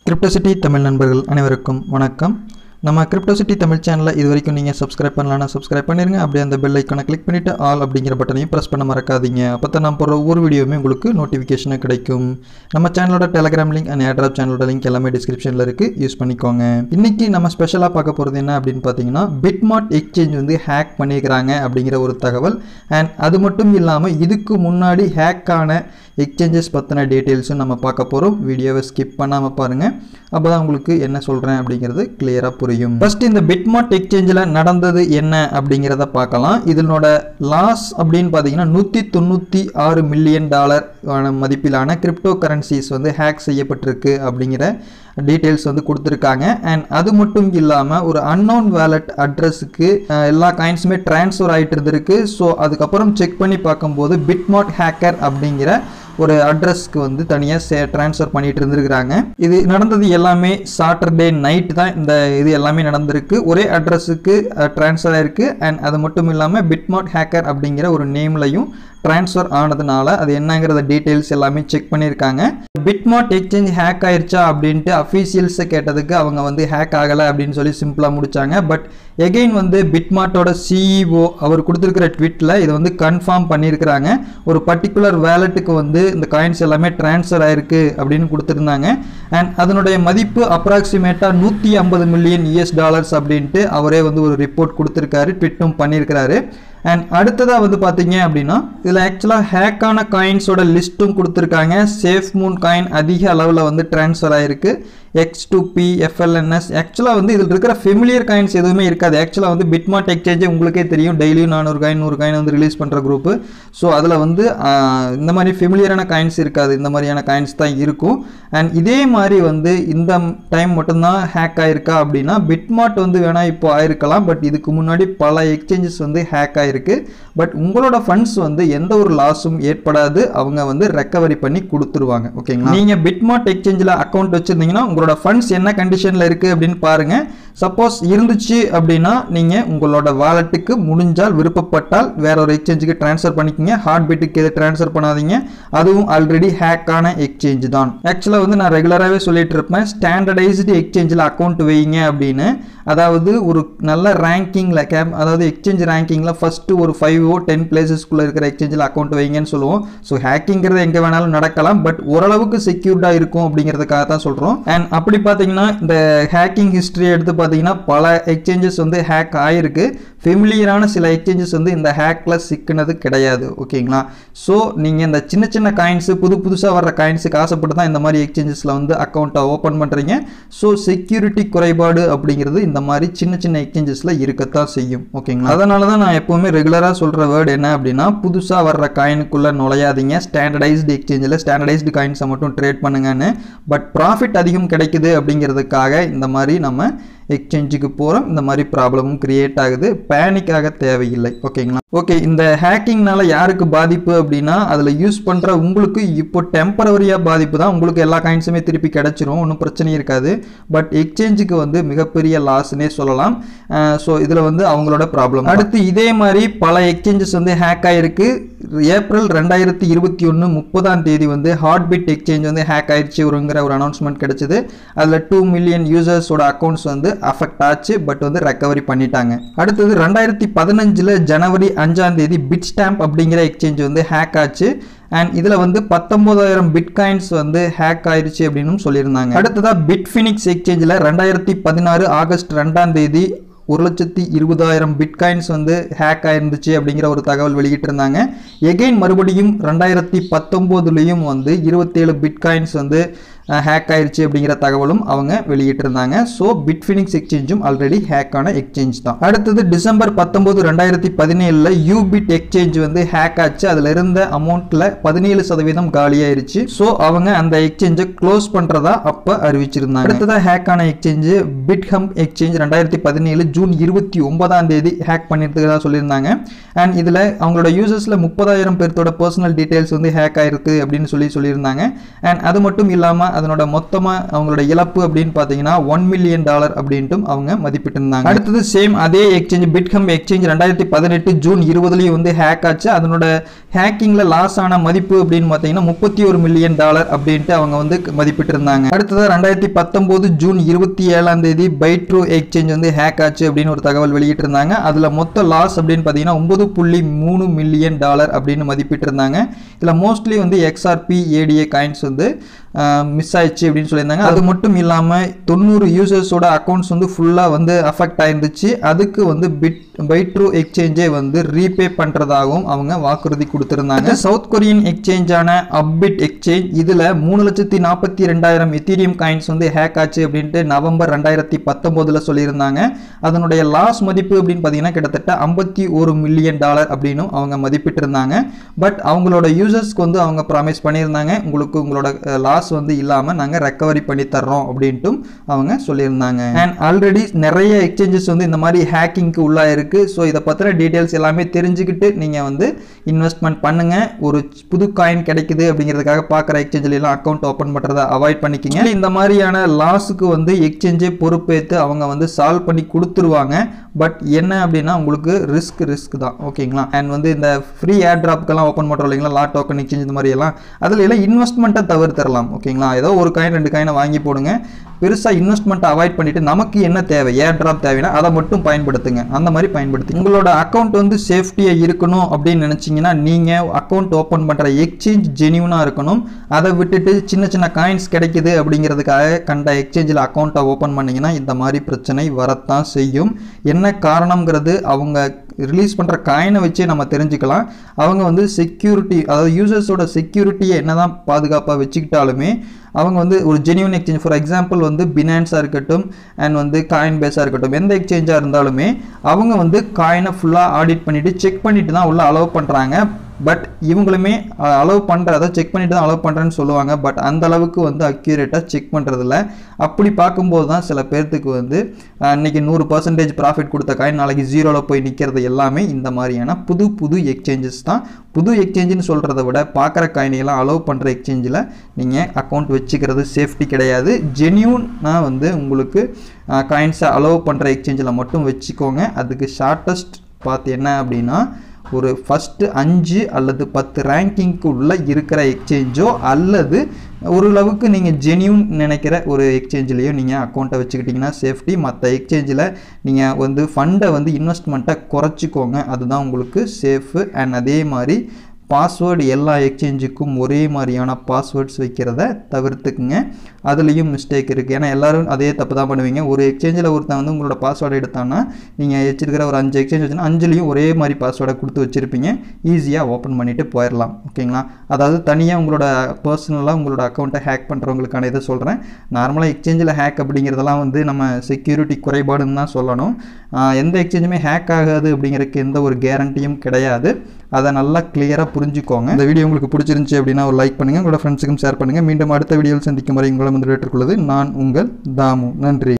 Crypto City Tamil நண்பர்கள் அனைவருக்கும் வணக்கம் நம்ம கிரிப்டோசிட்டி தமிழ் சேனலை இது வரைக்கும் நீங்கள் சப்ஸ்கிரைப் பண்ணலன்னா சப்ஸ்கிரைப் பண்ணிருங்க அப்படியே அந்த பெல் ஐக்கானை கிளிக் பண்ணிவிட்டு ஆல் அப்படிங்கிற பட்டனையும் ப்ரெஸ் பண்ண மறக்காதீங்க அப்போ தான் நான் போடுற ஒவ்வொரு வீடியோவுமே உங்களுக்கு நோட்டிஃபிகேஷனாக கிடைக்கும் நம்ம சேனலோட டெலகிராம் லிங்க் அண்ட் ஏட்ராப் சேனலோட லிங்க் எல்லாமே டிஸ்கிரிப்ஷனில் இருக்குது யூஸ் பண்ணிக்கோங்க இன்றைக்கி நம்ம ஸ்பெஷலாக பார்க்க போகிறது என்ன அப்படின்னு பார்த்தீங்கன்னா பிட்மார்ட் எக்ஸ்சேஞ்ச் வந்து ஹேக் பண்ணியிருக்கிறாங்க அப்படிங்கிற ஒரு தகவல் அண்ட் அது மட்டும் இல்லாமல் இதுக்கு முன்னாடி ஹேக்கான எக்ஸ்சேஞ்சஸ் பற்றின டீட்டெயில்ஸும் நம்ம பார்க்க போகிறோம் வீடியோவை ஸ்கிப் பண்ணாமல் பாருங்கள் அப்போ தான் உங்களுக்கு என்ன சொல்கிறேன் அப்படிங்கிறது கிளியராக புரியும் ஃபர்ஸ்ட் இந்த பிட்மார்ட் எக்ஸ்சேஞ்சில் நடந்தது என்ன அப்படிங்கிறத பார்க்கலாம் இதனோட லாஸ் அப்படின்னு பார்த்தீங்கன்னா நூற்றி தொண்ணூற்றி ஆறு மில்லியன் டாலர் மதிப்பிலான கிரிப்டோ கரன்சிஸ் வந்து ஹேக் செய்யப்பட்டிருக்கு அப்படிங்கிற டீட்டெயில்ஸ் வந்து கொடுத்துருக்காங்க அண்ட் அது மட்டும் இல்லாமல் ஒரு அன்னோன் வேலட் அட்ரஸுக்கு எல்லா காயின்ஸுமே ட்ரான்ஸ்ஃபர் ஆகிட்டு இருந்திருக்கு ஸோ அதுக்கப்புறம் செக் பண்ணி பார்க்கும்போது பிட்மார்ட் ஹேக்கர் அப்படிங்கிற ஒரு அட்ரஸ்க்கு வந்து தனியாக சே ட்ரான்ஸ்ஃபர் பண்ணிட்டு இருந்திருக்கிறாங்க இது நடந்தது எல்லாமே சாட்டர்டே நைட் தான் இந்த இது எல்லாமே நடந்திருக்கு ஒரே அட்ரஸுக்கு ட்ரான்ஸ்ஃபர் ஆயிருக்கு அண்ட் அது மட்டும் இல்லாமல் பிட்மார்ட் ஹேக்கர் அப்படிங்கிற ஒரு நேம்லையும் ட்ரான்ஸ்ஃபர் ஆனதுனால அது என்னங்கிறத டீட்டெயில்ஸ் எல்லாமே செக் பண்ணியிருக்காங்க பிட்மார்ட் எக்ஸ்சேஞ்ச் ஹேக் ஆயிருச்சா அப்படின்ட்டு அஃபீஷியல்ஸை கேட்டதுக்கு அவங்க வந்து ஹேக் ஆகலை அப்படின்னு சொல்லி சிம்பிளாக முடிச்சாங்க பட் எகெயின் வந்து பிட்மார்ட்டோட சிஇஓ அவர் கொடுத்துருக்கிற ட்விட்டில் இதை வந்து கன்ஃபார்ம் பண்ணியிருக்கிறாங்க ஒரு பர்டிகுலர் வேலெட்டுக்கு வந்து இந்த காயின்ஸ் எல்லாமே ட்ரான்ஸ்ஃபர் ஆயிருக்கு அப்படின்னு கொடுத்துருந்தாங்க அண்ட் அதனுடைய மதிப்பு அப்ராக்சிமேட்டாக நூற்றி ஐம்பது மில்லியன் யூஎஸ் டாலர்ஸ் அப்படின்ட்டு அவரே வந்து ஒரு ரிப்போர்ட் கொடுத்துருக்காரு ட்விட்டும் பண்ணியிருக்கிறாரு அண்ட் அடுத்ததாக வந்து பார்த்தீங்க அப்படின்னா இதில் ஆக்சுவலாக ஹேக்கான காயின்ஸோட லிஸ்ட்டும் கொடுத்துருக்காங்க சேஃப் மூன் காயின் அதிக அளவில் வந்து ட்ரான்ஸ்ஃபர் ஆயிருக்கு எக்ஸ் டூ பி எஃப்எல்என்எஸ் ஆக்சுவலாக வந்து இதில் இருக்கிற ஃபெமிலியர் காயின்ஸ் எதுவுமே இருக்காது ஆக்சுவலாக வந்து பிட்மார்ட் எக்ஸ்சேஞ்சே உங்களுக்கே தெரியும் டெய்லியும் நானூறு காயின் நூறு காயின் வந்து ரிலீஸ் பண்ணுற குரூப்பு ஸோ அதில் வந்து இந்த மாதிரி ஃபெமிலியரான காயின்ஸ் இருக்காது இந்த மாதிரியான காயின்ஸ் தான் இருக்கும் அண்ட் இதே மாதிரி வந்து இந்த டைம் மட்டும்தான் ஹேக் ஆயிருக்கா அப்படின்னா பிட்மார்ட் வந்து வேணால் இப்போ ஆயிருக்கலாம் பட் இதுக்கு முன்னாடி பல எக்ஸ்சேஞ்சஸ் வந்து ஹேக் ஆயிருக்கு பட் உங்களோட ஃபண்ட்ஸ் வந்து எந்த ஒரு லாஸும் ஏற்படாது அவங்க வந்து ரெக்கவரி பண்ணி கொடுத்துருவாங்க ஓகேங்களா நீங்கள் பிட்மார்ட் எக்ஸ்சேஞ்சில் அக்கௌண்ட் வச்சுருந்தீங்கன்னா உங்களோட ஃபண்ட்ஸ் என்ன கண்டிஷனில் இருக்குது அப்படின்னு பாருங்கள் சப்போஸ் இருந்துச்சு அப்படின்னா நீங்கள் உங்களோட வாலெட்டுக்கு முடிஞ்சால் விருப்பப்பட்டால் வேற ஒரு எக்ஸ்சேஞ்சுக்கு ட்ரான்ஸ்ஃபர் பண்ணிக்கோங்க ஹார்ட் பீட்டுக்கு எது ட்ரான்ஸ்ஃபர் பண்ணாதீங்க அதுவும் ஆல்ரெடி ஹேக்கான எக்ஸ்சேஞ்ச் தான் ஆக்சுவலாக வந்து நான் ரெகுலராகவே சொல்லிட்டு இருப்பேன் ஸ்டாண்டர்டைஸ்டு எக்ஸ்சேஞ்சில் அக்கௌண்ட் வைங்க அப்படின்னு அதாவது ஒரு நல்ல ரேங்கிங்கில் கேம் அதாவது எக்ஸ்சேஞ்ச் ரேங்கிங்கில் ஃபஸ்ட்டு ஒரு ஃபைவ் ஓ டென் பிளேசஸ்க்குள்ளே இருக்கிற எக்ஸ்சேஞ்சில் அக்கௌண்ட் வைங்கன்னு சொல்லுவோம் ஸோ ஹேக்கிங்கிறது எங்கே வேணாலும் நடக்கலாம் பட் ஓரளவுக்கு செக்யூர்டாக இருக்கும் அப்படிங்கிறதுக்காக தான் சொல்கிறோம் அண்ட் அப்படி பார்த்தீங்கன்னா இந்த ஹேக்கிங் ஹிஸ்ட்ரி எடுத்து பார்த்தீங்கன்னா பல எக்ஸ்சேஞ்சஸ் வந்து ஹேக் ஆகிருக்கு ஃபெமிலியரான சில எக்ஸ்சேஞ்சஸ் வந்து இந்த ஹேக்கில் சிக்கினது கிடையாது ஓகேங்களா ஸோ நீங்கள் இந்த சின்ன சின்ன காயின்ஸு புது புதுசாக வர்ற காயின்ஸுக்கு ஆசைப்பட்டு தான் இந்த மாதிரி எக்ஸ்சேஞ்சஸில் வந்து அக்கௌண்ட்டை ஓப்பன் பண்ணுறீங்க ஸோ செக்யூரிட்டி குறைபாடு அப்படிங்கிறது இந்த மாதிரி சின்ன சின்ன எக்ஸ்சேஞ்சஸில் இருக்கத்தான் செய்யும் ஓகேங்களா அதனால தான் நான் எப்போவுமே ரெகுலராக சொல்கிற வேர்டு என்ன அப்படின்னா புதுசாக வர்ற காயினுக்குள்ளே நுழையாதீங்க ஸ்டாண்டர்டைஸ்டு எக்ஸ்சேஞ்சில் ஸ்டாண்டர்டைஸ்டு காயின்ஸை மட்டும் ட்ரேட் பண்ணுங்கன்னு பட் ப்ராஃபிட் அதிகம் கிடைக்குது அப்படிங்கிறதுக்காக இந்த மாதிரி நம்ம எக்ஸ்சேஞ்சுக்கு போகிறோம் இந்த மாதிரி ப்ராப்ளமும் கிரியேட் ஆகுது பேனிக் ஆக தேவையில்லை ஓகேங்களா ஓகே இந்த ஹேக்கிங்னால யாருக்கு பாதிப்பு அப்படின்னா அதில் யூஸ் பண்ணுற உங்களுக்கு இப்போ டெம்பரவரியாக பாதிப்பு தான் உங்களுக்கு எல்லா காயின்ஸுமே திருப்பி கிடச்சிரும் ஒன்றும் பிரச்சனை இருக்காது பட் எக்ஸ்சேஞ்சுக்கு வந்து மிகப்பெரிய லாஸ்னே சொல்லலாம் ஸோ இதில் வந்து அவங்களோட ப்ராப்ளம் அடுத்து இதே மாதிரி பல எக்ஸ்சேஞ்சஸ் வந்து ஹேக் ஆகிருக்கு ஏப்ரல் ரெண்டாயிரத்தி இருபத்தி ஒன்று முப்பதாம் தேதி வந்து ஹார்ட்பிட் எக்ஸ்சேஞ்ச் வந்து ஹேக் ஆயிடுச்சு ஒருங்கிற ஒரு அனௌன்ஸ்மெண்ட் கிடைச்சது அதில் டூ மில்லியன் யூசர்ஸோட அக்கௌண்ட்ஸ் வந்து அஃபெக்ட் ஆச்சு பட் வந்து ரெக்கவரி பண்ணிட்டாங்க அடுத்தது ரெண்டாயிரத்தி பதினஞ்சில் ஜனவரி அஞ்சாம் தேதி பிட் ஸ்டாம்ப் அப்படிங்கிற எக்ஸ்சேஞ்ச் வந்து ஹேக் ஆச்சு அண்ட் இதில் வந்து பத்தொம்போதாயிரம் பிட்காயின்ஸ் வந்து ஹேக் ஆயிடுச்சு அப்படின்னு சொல்லியிருந்தாங்க அடுத்ததாக பிட் ஃபினிக்ஸ் எக்ஸ்சேஞ்சில் ரெண்டாயிரத்தி பதினாறு ஆகஸ்ட் ரெண்டாம் தேதி ஒரு லட்சத்தி இருபதாயிரம் பிட்காயின்ஸ் வந்து ஹேக் ஆயிருந்துச்சு அப்படிங்கிற ஒரு தகவல் வெளியிட்டிருந்தாங்க எகெயின் மறுபடியும் ரெண்டாயிரத்தி பத்தொம்போதுலேயும் வந்து இருபத்தேழு பிட்காயின்ஸ் வந்து ஹேக் ஆயிடுச்சு அப்படிங்கிற தகவலும் அவங்க வெளியிட்டிருந்தாங்க ஸோ பிட்ஃபினிக்ஸ் எக்ஸ்சேஞ்சும் ஆல்ரெடி ஹேக்கான எக்ஸ்சேஞ்ச் தான் அடுத்தது டிசம்பர் பத்தொம்போது ரெண்டாயிரத்தி பதினேழில் யூபிட் எக்ஸ்சேஞ்ச் வந்து ஹேக் ஆச்சு அதில் இருந்த அமௌண்ட்டில் பதினேழு சதவீதம் காலியாயிருச்சு ஸோ அவங்க அந்த எக்ஸ்சேஞ்சை க்ளோஸ் பண்ணுறதா அப்போ அறிவிச்சிருந்தாங்க அடுத்ததாக ஹேக்கான எக்ஸ்சேஞ்சு பிட்ஹம் எக்ஸ்சேஞ்ச் ரெண்டாயிரத்தி பதினேழு ஜூன் இருபத்தி ஒன்பதாம் தேதி ஹேக் பண்ணியிருக்கிறதா சொல்லியிருந்தாங்க அண்ட் இதில் அவங்களோட யூசர்ஸில் முப்பதாயிரம் பேர்த்தோட பர்சனல் டீட்டெயில்ஸ் வந்து ஹேக் ஆயிருக்கு அப்படின்னு சொல்லி சொல்லியிருந்தாங்க அண்ட் அது மட்டும் இல்லாமல் அதனோட மொத்தமாக அவங்களோட இழப்பு அப்படின்னு பார்த்தீங்கன்னா ஒன் மில்லியன் டாலர் அப்படின்ட்டும் அவங்க மதிப்பிட்டிருந்தாங்க அடுத்தது சேம் அதே எக்ஸ்சேஞ்ச் பிட்கம் எக்ஸ்சேஞ்ச் ரெண்டாயிரத்தி பதினெட்டு ஜூன் இருபதுலேயும் வந்து ஹேக் ஆச்சு அதனோட ஹேக்கிங்கில் லாஸ் ஆன மதிப்பு அப்படின்னு பார்த்தீங்கன்னா முப்பத்தி ஒரு மில்லியன் டாலர் அப்படின்ட்டு அவங்க வந்து மதிப்பிட்டிருந்தாங்க அடுத்தது ரெண்டாயிரத்தி பத்தொம்போது ஜூன் இருபத்தி ஏழாம் தேதி பைட்ரோ எக்ஸ்சேஞ்ச் வந்து ஹேக் ஆச்சு அப்படின்னு ஒரு தகவல் வெளியிட்டிருந்தாங்க அதில் மொத்த லாஸ் அப்படின்னு பார்த்தீங்கன்னா ஒன்பது புள்ளி மூணு மில்லியன் டாலர் அப்படின்னு மதிப்பிட்டிருந்தாங்க இதில் மோஸ்ட்லி வந்து எக்ஸ்ஆர்பி ஏடிஏ காயின்ஸ் வந்து மிஸ் ஆயிடுச்சு அப்படின்னு சொல்லியிருந்தாங்க அது மட்டும் இல்லாமல் தொண்ணூறு யூசர்ஸோட அக்கௌண்ட்ஸ் வந்து ஃபுல்லாக வந்து அஃபெக்ட் ஆயிருந்துச்சு அதுக்கு வந்து பிட் பைட்ரூ எக்ஸ்சேஞ்சே வந்து ரீபே பண்ணுறதாகவும் அவங்க வாக்குறுதி கொடுத்துருந்தாங்க சவுத் கொரியன் எக்ஸ்சேஞ்சான அப்பிட் எக்ஸ்சேஞ்ச் இதில் மூணு லட்சத்தி நாற்பத்தி ரெண்டாயிரம் எத்தீரியம் காயின்ஸ் வந்து ஹேக் ஆச்சு அப்படின்ட்டு நவம்பர் ரெண்டாயிரத்தி பத்தொம்போதில் சொல்லியிருந்தாங்க அதனுடைய லாஸ் மதிப்பு அப்படின்னு பார்த்தீங்கன்னா கிட்டத்தட்ட ஐம்பத்தி ஒரு மில்லியன் டாலர் அப்படின்னு அவங்க மதிப்பிட்டிருந்தாங்க பட் அவங்களோட யூசர்ஸ்க்கு வந்து அவங்க ப்ராமிஸ் பண்ணியிருந்தாங்க உங்களுக்கு உங்களோட லாஸ் வந்து இல்லாமல் நாங்கள் ரெக்கவரி பண்ணி தர்றோம் அப்படின்ட்டும் அவங்க சொல்லியிருந்தாங்க அண்ட் ஆல்ரெடி நிறைய எக்ஸ்சேஞ்சஸ் வந்து இந்த மாதிரி ஹேக்கிங்க்கு உள்ளாயிருக்கு ஸோ இதை பற்றின டீட்டெயில்ஸ் எல்லாமே தெரிஞ்சுக்கிட்டு நீங்கள் வந்து இன்வெஸ்ட்மெண்ட் பண்ணுங்கள் ஒரு புது காயின் கிடைக்குது அப்படிங்கிறதுக்காக பார்க்குற எக்ஸ்சேஞ்சில் எல்லாம் அக்கௌண்ட் ஓப்பன் பண்ணுறதை அவாய்ட் பண்ணிக்கிங்க இந்த மாதிரியான லாஸுக்கு வந்து எக்ஸ்சேஞ்சே பொறுப்பேற்று அவங்க வந்து சால்வ் பண்ணி கொடுத்துருவாங்க பட் என்ன அப்படின்னா உங்களுக்கு ரிஸ்க் ரிஸ்க் தான் ஓகேங்களா அண்ட் வந்து இந்த ஃப்ரீ ஏர் ட்ராப்க்கெல்லாம் ஓப்பன் பண்ணுறோம் இல்லைங்களா லா டோக்கன் எக்ஸ்சேஞ்ச் இந்த மாதிரி எல்லாம் அதில் எல்லாம் இன்வெஸ்ட்மெண்ட்டை தவிர்த்தரலாம் ஓகேங்களா ஏதோ ஒரு காயின் ரெண்டு காயினை வாங்கி போடுங்க பெருசாக இன்வெஸ்ட்மெண்ட்டை அவாய்ட் பண்ணிட்டு நமக்கு என்ன தேவை ஏர் ட்ராப் தேவைன்னா அதை மட்டும் பயன்படுத்துங்க அந்த மாதிரி பயன்படுத்தி உங்களோட அக்கௌண்ட் வந்து சேஃப்டியாக இருக்கணும் அப்படின்னு நினச்சிங்கன்னா நீங்கள் அக்கௌண்ட் ஓப்பன் பண்ணுற எக்ஸ்சேஞ்ச் ஜெனியூனாக இருக்கணும் அதை விட்டுட்டு சின்ன சின்ன காயின்ஸ் கிடைக்குது அப்படிங்கிறதுக்காக கண்ட எக்ஸ்சேஞ்சில் அக்கௌண்ட்டை ஓப்பன் பண்ணிங்கன்னா இந்த மாதிரி பிரச்சனை வரத்தான் செய்யும் என்ன காரணங்கிறது அவங்க ரிலீஸ் பண்ணுற காயினை வச்சே நம்ம தெரிஞ்சுக்கலாம் அவங்க வந்து செக்யூரிட்டி அதாவது யூசர்ஸோட செக்யூரிட்டியை என்ன தான் பாதுகாப்பாக வச்சுக்கிட்டாலுமே அவங்க வந்து ஒரு ஜெனியூன் எக்ஸ்சேஞ்ச் ஃபார் எக்ஸாம்பிள் வந்து பினான்ஸாக இருக்கட்டும் அண்ட் வந்து காயின் பேஸாக இருக்கட்டும் எந்த எக்ஸ்சேஞ்சாக இருந்தாலுமே அவங்க வந்து காயினை ஃபுல்லாக ஆடிட் பண்ணிவிட்டு செக் பண்ணிட்டு தான் உள்ள அலோவ் பண்ணுறாங்க பட் இவங்களுமே அலோவ் பண்ணுற அதை செக் பண்ணிட்டு தான் அலோவ் பண்ணுறேன்னு சொல்லுவாங்க பட் அந்த அளவுக்கு வந்து அக்யூரேட்டாக செக் பண்ணுறதில்ல அப்படி பார்க்கும்போது தான் சில பேர்த்துக்கு வந்து அன்னைக்கு நூறு பர்சன்டேஜ் ப்ராஃபிட் கொடுத்த காயின் நாளைக்கு ஜீரோவில் போய் நிற்கிறது எல்லாமே இந்த மாதிரியான புது புது எக்ஸ்சேஞ்சஸ் தான் புது எக்ஸ்சேஞ்சுன்னு சொல்கிறத விட பார்க்குற காயினையெல்லாம் அலோவ் பண்ணுற எக்ஸ்சேஞ்சில் நீங்கள் அக்கௌண்ட் வச்சுக்கிறது சேஃப்டி கிடையாது ஜென்யூனாக வந்து உங்களுக்கு காயின்ஸை அலோவ் பண்ணுற எக்ஸ்சேஞ்சில் மட்டும் வச்சுக்கோங்க அதுக்கு ஷார்ட்டஸ்ட் பார்த்து என்ன அப்படின்னா ஒரு ஃபஸ்ட்டு அஞ்சு அல்லது பத்து ரேங்கிங்க்கு உள்ள இருக்கிற எக்ஸ்சேஞ்சோ அல்லது ஓரளவுக்கு நீங்கள் ஜெனியூன் நினைக்கிற ஒரு எக்ஸ்சேஞ்சிலையோ நீங்கள் அக்கௌண்ட்டை வச்சுக்கிட்டிங்கன்னா சேஃப்டி மற்ற எக்ஸ்சேஞ்சில் நீங்கள் வந்து ஃபண்டை வந்து இன்வெஸ்ட்மெண்ட்டை குறைச்சிக்கோங்க அதுதான் உங்களுக்கு சேஃபு அண்ட் அதே மாதிரி பாஸ்வேர்டு எல்லா எக்ஸ்சேஞ்சுக்கும் ஒரே மாதிரியான பாஸ்வேர்ட்ஸ் வைக்கிறத தவிர்த்துக்குங்க அதுலேயும் மிஸ்டேக் இருக்குது ஏன்னா எல்லோரும் அதே தப்பு தான் பண்ணுவீங்க ஒரு எக்ஸ்சேஞ்சில் ஒருத்தன் வந்து உங்களோட பாஸ்வேர்டு எடுத்தான்னா நீங்கள் வச்சிருக்கிற ஒரு அஞ்சு எக்ஸ்சேஞ்ச் வச்சுன்னா அஞ்சுலேயும் ஒரே மாதிரி பாஸ்வேர்டை கொடுத்து வச்சுருப்பீங்க ஈஸியாக ஓப்பன் பண்ணிவிட்டு போயிடலாம் ஓகேங்களா அதாவது தனியாக உங்களோட பர்சனலாக உங்களோட அக்கௌண்ட்டை ஹேக் பண்ணுறவங்களுக்கான இதை சொல்கிறேன் நார்மலாக எக்ஸ்சேஞ்சில் ஹேக் அப்படிங்கிறதெல்லாம் வந்து நம்ம செக்யூரிட்டி குறைபாடுன்னு தான் சொல்லணும் எந்த எக்ஸ்சேஞ்சுமே ஹேக் ஆகாது அப்படிங்கிறதுக்கு எந்த ஒரு கேரண்டியும் கிடையாது அதை நல்லா கிளியராக புரிஞ்சுக்கோங்க இந்த வீடியோ உங்களுக்கு பிடிச்சிருந்துச்சி அப்படின்னா ஒரு லைக் பண்ணுங்கள் உங்களோட ஃப்ரெண்ட்ஸுக்கும் ஷேர் பண்ணுங்கள் மீண்டும் அடுத்த வீடியோவில் சந்திக்கும் வரை உங்களை வந்து ஏற்றுக்கொள்வது நான் உங்கள் தாமு நன்றி